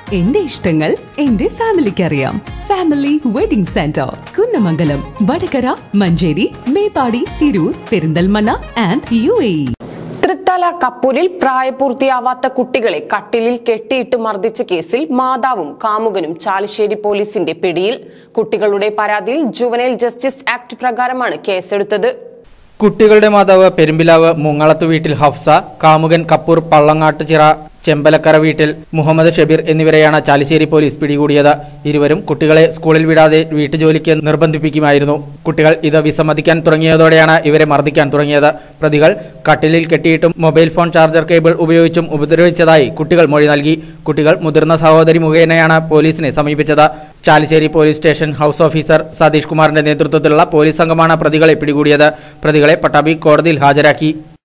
എന്റെ ഇഷ്ടങ്ങൾ എന്റെ ഫാമിലിക്ക് അറിയാം family wedding centre Kunnamangalam Vadakara Manjeri Meppadi Tirur Perinthalmanna and U A Thrithala കപ്പൂരിൽ പ്രായപൂർത്തിയാവാത്ത കുട്ടികളെ കട്ടിലിൽ കെട്ടിയിട്ട് മർദ്ദിച്ച കേസിൽ മാതാവും കാമുകനും ചാലിശ്ശേരി പോലീസിന്റെ പിടിയിൽ കുട്ടികളുടെ പരാതിയിൽ ജുവനൈൽ ജസ്റ്റിസ് ആക്ട് പ്രകാരമാണ് കേസെടുത്തത് കുട്ടികളുടെ മാതാവ് പെരുമ്പിലാവ് മുങ്ങളത്ത് വീട്ടിൽ ഹഫ്സ കാമുകൻ കപ്പൂർ പള്ളങ്ങാട്ടുചിറ ചെമ്പലക്കര വീട്ടിൽ മുഹമ്മദ് ഷബീർ എന്നിവരെയാണ് ചാലിശ്ശേരി പോലീസ് പിടികൂടിയത് ഇരുവരും കുട്ടികളെ സ്കൂളിൽ വിടാതെ വീട്ടുജോലിക്ക് നിർബന്ധിപ്പിക്കുമായിരുന്നു കുട്ടികൾ ഇത് വിസമ്മതിക്കാൻ തുടങ്ങിയതോടെയാണ് ഇവരെ മർദ്ദിക്കാൻ തുടങ്ങിയത് പ്രതികൾ കട്ടിലിൽ കെട്ടിയിട്ടും മൊബൈൽ ഫോൺ ചാർജർ കേബിൾ ഉപയോഗിച്ചും ഉപദ്രവിച്ചതായി കുട്ടികൾ മൊഴി നൽകി കുട്ടികൾ മുതിർന്ന സഹോദരി മുഖേനയാണ് പോലീസിനെ സമീപിച്ചത് Chalissery police station house officer Satheesh കുമാറിന്റെ നേതൃത്വത്തിലുള്ള പോലീസ് സംഘമാണ് പ്രതികളെ പിടികൂടിയത് പ്രതികളെ പട്ടാമ്പി കോടതിയിൽ ഹാജരാക്കി